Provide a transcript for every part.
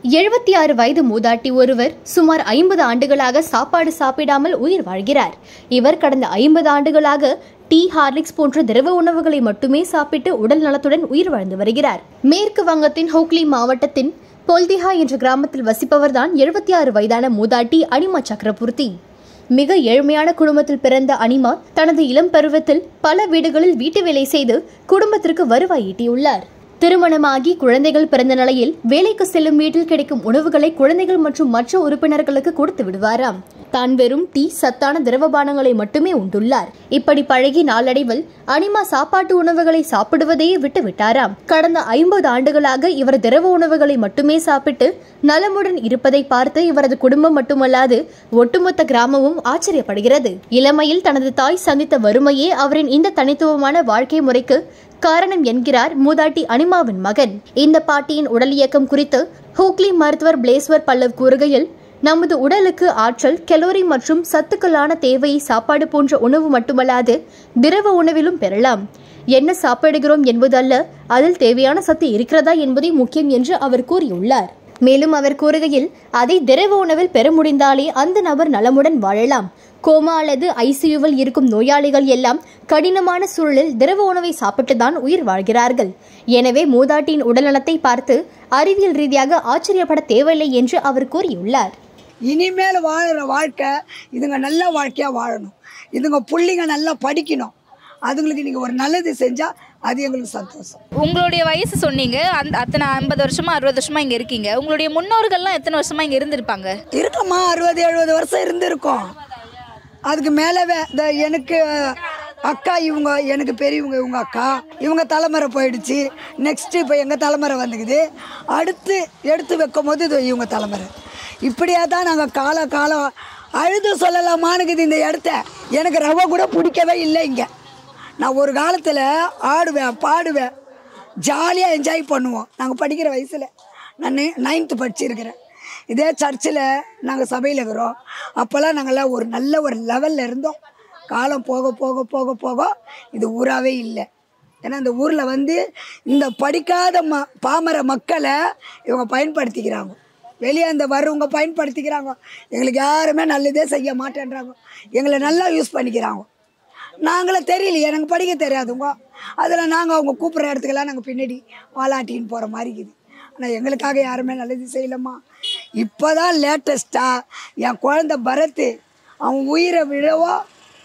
எழுபத்தி ஆறு வயது மூதாட்டி ஒருவர் சுமார் ஐம்பது ஆண்டுகளாக சாப்பாடு சாப்பிடாமல் உயிர் வாழ்கிறார் இவர் கடந்த ஐம்பது ஆண்டுகளாக டீ ஹார்லிக்ஸ் போன்ற திரவ உணவுகளை மட்டுமே சாப்பிட்டு உடல் நலத்துடன் உயிர் வாழ்ந்து வருகிறார் மேற்கு வங்கத்தின் ஹோக்லி மாவட்டத்தின் பொல்திஹா என்ற கிராமத்தில் வசிப்பவர்தான் எழுபத்தி ஆறு வயதான மூதாட்டி அனிமா சக்கரபூர்த்தி மிக ஏழ்மையான குடும்பத்தில் பிறந்த அனிமா தனது இளம் பருவத்தில் பல வீடுகளில் வீட்டு வேலை செய்து குடும்பத்திற்கு வருவாய் ஈட்டியுள்ளார் திருமணமாகி குழந்தைகள் பிறந்த நிலையில் வேலைக்கு செல்லும் வீட்டில் கிடைக்கும் உணவுகளை குழந்தைகள் மற்றும் மற்ற உறுப்பினர்களுக்கு கொடுத்து விடுவாராம் தான் வெறும் டீ சத்தான திரவபானங்களை மட்டுமே உண்டுள்ளார் இப்படி பழகி நாளடைவில் அனிமா சாப்பாட்டு உணவுகளை சாப்பிடுவதையே விட்டு விட்டாராம் கடந்த ஐம்பது ஆண்டுகளாக இவர் திரவ உணவுகளை மட்டுமே சாப்பிட்டு நலமுடன் இருப்பதை பார்த்து இவரது குடும்பம் மட்டுமல்லாது ஒட்டுமொத்த கிராமமும் ஆச்சரியப்படுகிறது இளமையில் தனது தாய் சந்தித்த வறுமையே அவரின் இந்த தனித்துவமான வாழ்க்கை முறைக்கு காரணம் என்கிறார் மூதாட்டி அனிமாவின் மகன் இந்த பாட்டியின் உடல் இயக்கம் குறித்து ஹூக்லி மருத்துவர் பிளேஸ்வர் பல்லவ் கூறுகையில் நமது உடலுக்கு ஆற்றல் கெலோரி மற்றும் சத்துக்களான தேவையை சாப்பாடு போன்ற உணவு மட்டுமல்லாது திரவ உணவிலும் பெறலாம் என்ன சாப்பிடுகிறோம் என்பதல்ல அதில் தேவையான சத்து இருக்கிறதா என்பதே முக்கியம் என்று அவர் கூறியுள்ளார் மேலும் அவர் கூறுகையில் அதை திரவ உணவில் பெற முடிந்தாலே அந்த நபர் நலமுடன் வாழலாம் கோமா அல்லது ஐசியூவில் இருக்கும் நோயாளிகள் எல்லாம் கடினமான சூழலில் திரவ உணவை சாப்பிட்டுதான் உயிர் வாழ்கிறார்கள் எனவே மூதாட்டியின் உடல்நலத்தை பார்த்து அறிவியல் ரீதியாக ஆச்சரியப்பட தேவையில்லை என்று அவர் கூறியுள்ளார் இனிமேல் வாழுற வாழ்க்கை இதுங்க நல்ல வாழ்க்கையாக வாழணும் இதுங்க புள்ளிங்க நல்லா படிக்கணும் அதுங்களுக்கு நீங்கள் ஒரு நல்லது செஞ்சால் அது எங்களுக்கு சந்தோஷம் உங்களுடைய வயசு சொன்னீங்க அந்த அத்தனை ஐம்பது வருஷமா அறுபது வருஷமா இங்கே இருக்கீங்க உங்களுடைய முன்னோர்கள்லாம் எத்தனை வருஷமா இங்கே இருந்திருப்பாங்க இருக்கம்மா அறுபது எழுபது வருஷம் இருந்திருக்கோம் அதுக்கு மேலவே இந்த எனக்கு அக்கா இவங்க எனக்கு பெரியவங்க இவங்க அக்கா இவங்க தலைமுறை போயிடுச்சு நெக்ஸ்ட்டு இப்போ எங்கள் தலைமுறை வந்துக்குது அடுத்து எடுத்து வைக்கும் போது இது இவங்க தலைமுறை இப்படியே தான் நாங்கள் கால காலம் அழுது சொல்லலாமானுக்குது இந்த இடத்த எனக்கு ரவை கூட பிடிக்கவே இல்லை இங்கே நான் ஒரு காலத்தில் ஆடுவேன் பாடுவேன் ஜாலியாக என்ஜாய் பண்ணுவோம் நாங்கள் படிக்கிற வயசில் நான் நைன்த்து படிச்சிருக்கிறேன் இதே சர்ச்சில் நாங்கள் சபையில் இருக்கிறோம் அப்போல்லாம் நாங்கள்லாம் ஒரு நல்ல ஒரு லெவலில் இருந்தோம் காலம் போக போக போக போக இது ஊராகவே இல்லை ஏன்னா இந்த ஊரில் வந்து இந்த படிக்காத ம பாமர மக்களை இவங்க பயன்படுத்திக்கிறாங்க வெளியே அந்த வர்றவங்க பயன்படுத்திக்கிறாங்க எங்களுக்கு யாருமே நல்லதே செய்ய மாட்டேன்றாங்க எங்களை நல்லா யூஸ் பண்ணிக்கிறாங்க நாங்களே தெரியலையே எனக்கு படிக்க தெரியாதுங்க அதில் நாங்கள் அவங்க கூப்பிட்ற இடத்துக்கெல்லாம் நாங்கள் பின்னாடி வாலாட்டின்னு போகிற மாதிரி இருக்குது ஆனால் எங்களுக்காக யாருமே நல்லது செய்யலம்மா இப்போ தான் லேட்டஸ்ட்டாக என் குழந்த பரத் அவன் உயிரை விழவோ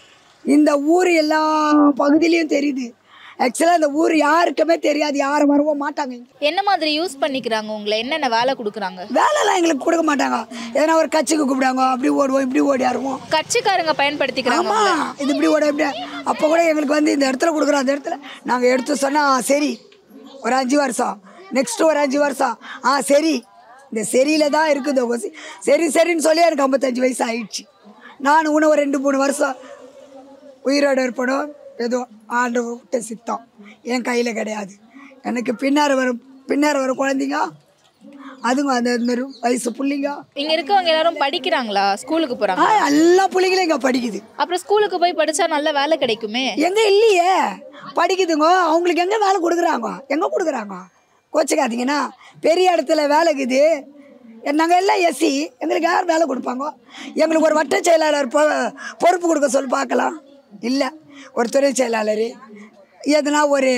இந்த ஊர் எல்லா பகுதியிலையும் தெரியுது ஆக்சுவலாக இந்த ஊர் யாருக்குமே தெரியாது யாரும் வரவும் மாட்டாங்க இங்கே என்ன மாதிரி யூஸ் பண்ணிக்கிறாங்க உங்களை என்னென்ன வேலை கொடுக்குறாங்க வேலைலாம் எங்களுக்கு கொடுக்க மாட்டாங்க எதனா ஒரு கட்சிக்கு கூப்பிடுவாங்க அப்படி ஓடுவோம் இப்படி ஓடியாருவோம் கட்சிக்காரங்க பயன்படுத்திக்கிறாங்க ஆமா இது இப்படி ஓட இப்படி அப்போ கூட எங்களுக்கு வந்து இந்த இடத்துல கொடுக்குறோம் அந்த இடத்துல நாங்கள் எடுத்து சொன்னால் சரி ஒரு அஞ்சு வருஷம் நெக்ஸ்ட் ஒரு அஞ்சு வருஷம் ஆ சரி இந்த சரியில தான் இருக்குது கொசி சரி சரின்னு சொல்லி எனக்கு ஐம்பத்தஞ்சு வயசு ஆயிடுச்சு நான் இன்னும் ஒரு ரெண்டு மூணு வருஷம் உயிரோடு இருப்படும் ஏதோ ஆண்டு விட்ட சித்தம் என் கையில் கிடையாது எனக்கு பின்னார வரும் பின்னார வரும் குழந்தைங்க அதுங்க அந்த மாதிரி வயசு பிள்ளைங்க இங்க இருக்கவங்க எல்லாரும் படிக்கிறாங்களா ஸ்கூலுக்கு போறாங்க ஆ எல்லா பிள்ளைங்களும் இங்கே படிக்குது அப்புறம் ஸ்கூலுக்கு போய் படிச்சா நல்ல வேலை கிடைக்குமே எங்க இல்லையே படிக்குதுங்க அவங்களுக்கு எங்க வேலை கொடுக்குறாங்க எங்க கொடுக்குறாங்க கோச்சிக்காதீங்கன்னா பெரிய இடத்துல வேலை இருக்குது நாங்கள் எல்லாம் எஸ்சி எங்களுக்கு யார் வேலை கொடுப்பாங்க எங்களுக்கு ஒரு வட்ட செயலாளர் பொ பொறுப்பு கொடுக்க சொல்லி பார்க்கலாம் இல்லை ஒரு துணை செயலாளர் எதுனா ஒரு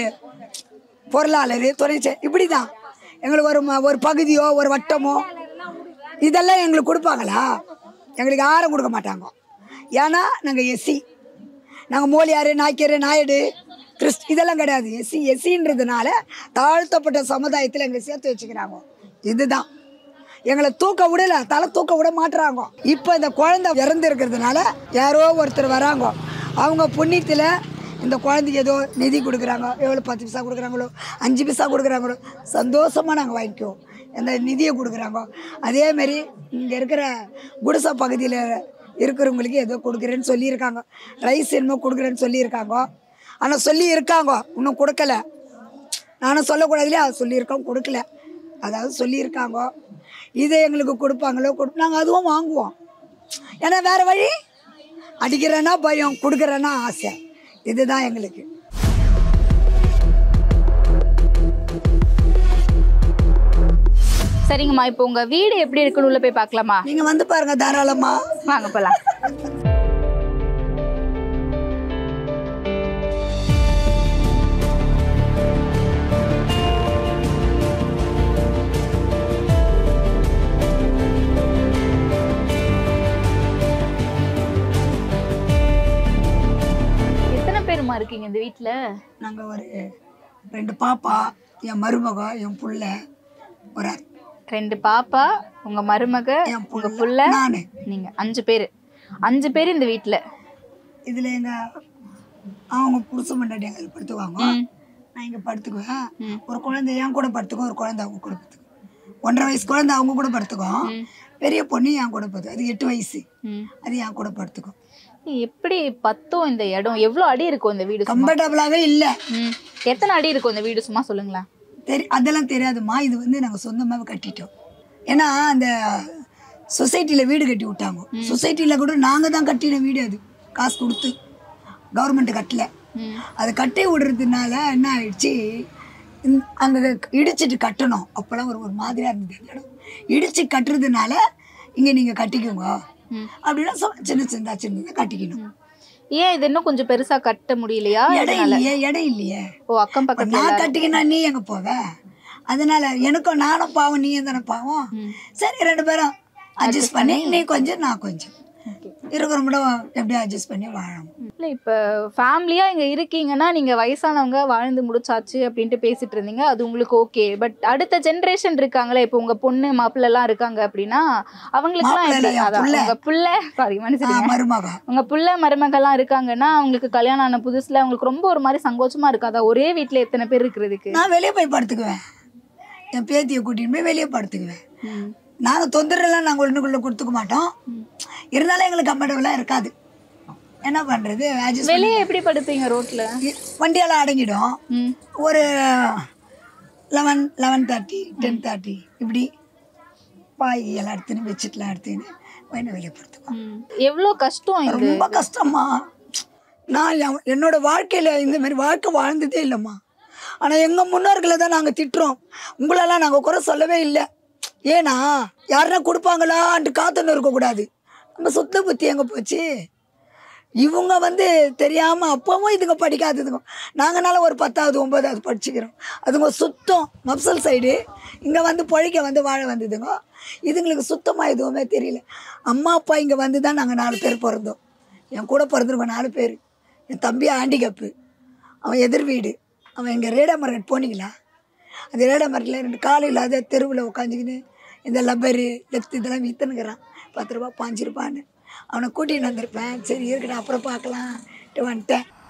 பொருளாளர் துணை செய இப்படி தான் எங்களுக்கு ஒரு ம- ஒரு பகுதியோ ஒரு வட்டமோ இதெல்லாம் எங்களுக்கு கொடுப்பாங்களா எங்களுக்கு யாரும் கொடுக்க மாட்டாங்க ஏன்னா நாங்கள் எஸ்சி நாங்கள் மோலியார் நாய்க்கர் நாயுடு கிறிஸ்ட் இதெல்லாம் கிடையாது எஸ்சி எஸ்சின்றதுனால தாழ்த்தப்பட்ட சமுதாயத்தில் எங்களை சேர்த்து வச்சுக்கிறாங்க இதுதான் எங்களை தூக்க விடல தலை தூக்க விட மாட்டுறாங்க இப்போ இந்த குழந்தை இறந்து இருக்கிறதுனால யாரோ ஒருத்தர் வராங்க அவங்க புண்ணியத்தில் இந்த குழந்தைக்கு ஏதோ நிதி கொடுக்குறாங்க எவ்வளோ பத்து பைசா கொடுக்குறாங்களோ அஞ்சு பைசா கொடுக்குறாங்களோ சந்தோஷமாக நாங்கள் வாங்கிக்குவோம் அந்த நிதியை கொடுக்குறாங்க அதேமாரி இங்கே இருக்கிற குடிசை பகுதியில் இருக்கிறவங்களுக்கு ஏதோ கொடுக்குறேன்னு சொல்லியிருக்காங்க ரைஸ் என்னமோ கொடுக்குறேன்னு சொல்லியிருக்காங்க ஆனால் சொல்லி இருக்காங்க இன்னும் கொடுக்கல நானும் சொல்லக்கூடாது இல்லையா சொல்லியிருக்கோம் கொடுக்கல அதாவது சொல்லியிருக்காங்க இதை எங்களுக்கு கொடுப்பாங்களோ கொடு நாங்கள் அதுவும் வாங்குவோம் ஏன்னா வேறு வழி அடிக்கிறேன்னா பயம் கொடுக்குறேன்னா ஆசை இதுதான் எங்களுக்கு சரிங்கம்மா இப்போ உங்க வீடு எப்படி இருக்குன்னு உள்ள போய் பார்க்கலாமா நீங்கள் வந்து பாருங்க தாராளமா வாங்க போலாம் எத்தனை பேருமா இருக்கீங்க இந்த வீட்ல நாங்கள் ஒரு ரெண்டு பாப்பா என் மருமக என் புள்ள ஒரு அத்- ரெண்டு பாப்பா உங்க மருமக என் உங்க புள்ள புள்ள நான் நீங்க அஞ்சு பேரு அஞ்சு பேர் இந்த வீட்ல இதில் எங்கள் அவங்க புருஷ மண்டாடி அங்கே படுத்துக்குவாங்க நான் இங்கே படுத்துக்குவேன் ஒரு குழந்தை என் கூட படுத்துக்கும் ஒரு குழந்தை அவங்க கூட படுத்துக்கும் ஒன்றரை வயசு குழந்தை அவங்க கூட படுத்துக்கும் பெரிய பொண்ணு என் கூட படுத்துக்கும் அது எட்டு வயசு ம். அது என் கூட படுத்துக்கும் எப்படி பத்தும் இந்த இடம் எவ்வளவு அடி இருக்கும் இந்த வீடு சும்மா கம்ஃபர்டபுளாகவே இல்லை ம். எத்தனை அடி இருக்கும் இந்த வீடு சும்மா சொல்லுங்களேன் தெரி அதெல்லாம் தெரியாதும்மா இது வந்து நாங்கள் சொந்தமாகவே கட்டிட்டோம் ஏன்னா அந்த சொசைட்டியில் வீடு கட்டி விட்டாங்க சொசைட்டியில் கூட நாங்கள் தான் கட்டின வீடு அது காசு கொடுத்து கவர்மெண்ட் கட்டல ம். அதை கட்டி விடுறதுனால என்ன ஆயிடுச்சு அங்கே இடிச்சிட்டு கட்டணும் அப்போல்லாம் ஒரு ஒரு மாதிரியாக இருந்தது அந்த இடம் இடிச்சு கட்டுறதுனால இங்கே நீங்கள் கட்டிக்கோங்க ம். அப்படின்னா சொ- சின்ன சின்ன சின்னதாக கட்டிக்கணும் ஏன் இது இன்னும் கொஞ்சம் பெருசா கட்ட முடியலையா இடம் இல்லையே இடம் இல்லையே ஓ அக்கம் பக்கத்துல நான் கட்டிக்கினா நீ எங்க போவ அதனால எனக்கும் நானும் பாவம் நீ தானே பாவம் சரி ரெண்டு பேரும் அட்ஜஸ்ட் பண்ணி நீ கொஞ்சம் நான் கொஞ்சம் இருக்கிறவங்கள எப்படி அட்ஜஸ்ட் பண்ணி வாழணும் இல்ல இப்ப ஃபேமிலியா இங்க இருக்கீங்கன்னா நீங்க வயசானவங்க வாழ்ந்து முடிச்சாச்சு அப்படின்ட்டு பேசிட்டு இருந்தீங்க அது உங்களுக்கு ஓகே பட் அடுத்த ஜெனரேஷன் இருக்காங்களே இப்போ உங்க பொண்ணு மாப்பிள்ளை எல்லாம் இருக்காங்க அப்படின்னா அவங்களுக்குலாம் மாப்பிள்ளை எப்படி இல்லையா, அதான் புள்ள. உங்க புள்ள சாரி ஆ, மனுஷன் மருமக உங்க புள்ள மருமகள்லாம் இருக்காங்கன்னா அவங்களுக்கு கல்யாணம் ஆன புதுசுல அவங்களுக்கு ரொம்ப ஒரு மாதிரி சங்கோச்சமா இருக்காதா ஒரே வீட்ல எத்தனை பேர் இருக்கிறதுக்கு நான் வெளியே போய் படுத்துக்குவேன் என் பேத்தியை கூட்டிட்டு போய் வெளியே படுத்துக்குவேன் ம். நாங்கள் தொந்தரெல்லாம் நாங்கள் ஒன்றுக்குள்ளே கொடுத்துக்க மாட்டோம் இருந்தாலும் எங்களுக்கு கம்ஃபர்டபுளாக இருக்காது என்ன பண்ணுறது அட்ஜஸ்ட் வெளியே எப்படி படுப்பீங்க ரோட்ல வண்டியெல்லாம் அடங்கிடும் ம் ஒரு eleven eleven thirty ten thirty இப்படி பாய் எல்லாம் எடுத்துன்னு பெட்ஷீட்லாம் எடுத்துன்னு என்ன வெளியே படுத்துக்குவோம் ம். எவ்வளோ கஷ்டம் இது ரொம்ப கஷ்டம்மா நான் என்- என்னோட வாழ்க்கையில் இந்த மாதிரி வாழ்க்கை வாழ்ந்ததே இல்லைம்மா ஆனால் எங்கள் முன்னோர்களை தான் நாங்கள் திட்டுறோம் உங்களெல்லாம் நாங்கள் குறை சொல்லவே இல்லை ஏன்னா யாருன்னா கொடுப்பாங்களான்ட்டு காத்துன்னு இருக்கக்கூடாது நம்ம சுத்த புத்தி எங்கே போச்சு இவங்க வந்து தெரியாமல் அப்பவும் இதுங்க படிக்காததுங்க நாங்கனால ஒரு பத்தாவது ஒன்பதாவது படிச்சுக்கிறோம் அதுங்க சுத்தம் மப்சல் சைடு இங்கே வந்து பொழைக்க வந்து வாழ வந்ததுங்க இதுங்களுக்கு சுத்தமாக எதுவுமே தெரியல அம்மா அப்பா இங்கே வந்து தான் நாங்கள் நாலு பேர் பிறந்தோம் என் கூட பிறந்திருக்கோம் நாலு பேர் என் தம்பி ஆண்டிகப்பு அவன் எதிர் வீடு அவன் எங்கள் ரேடா மார்க்கெட் போனீங்களா அந்த ரேடா மார்க்கெட்டில் ரெண்டு காலம் இல்லாத தெருவில் உட்காந்துக்கின்னு இந்த லப்பரு லெஃப்ட் இதெல்லாம் விற்றுனுக்குறான் பத்து ரூபா பாஞ்சு ரூபான்னு அவனை கூட்டின்னு வந்திருப்பேன் சரி இருக்கட்டும் அப்புறம் பார்க்கலான்ட்டு வந்துட்டேன்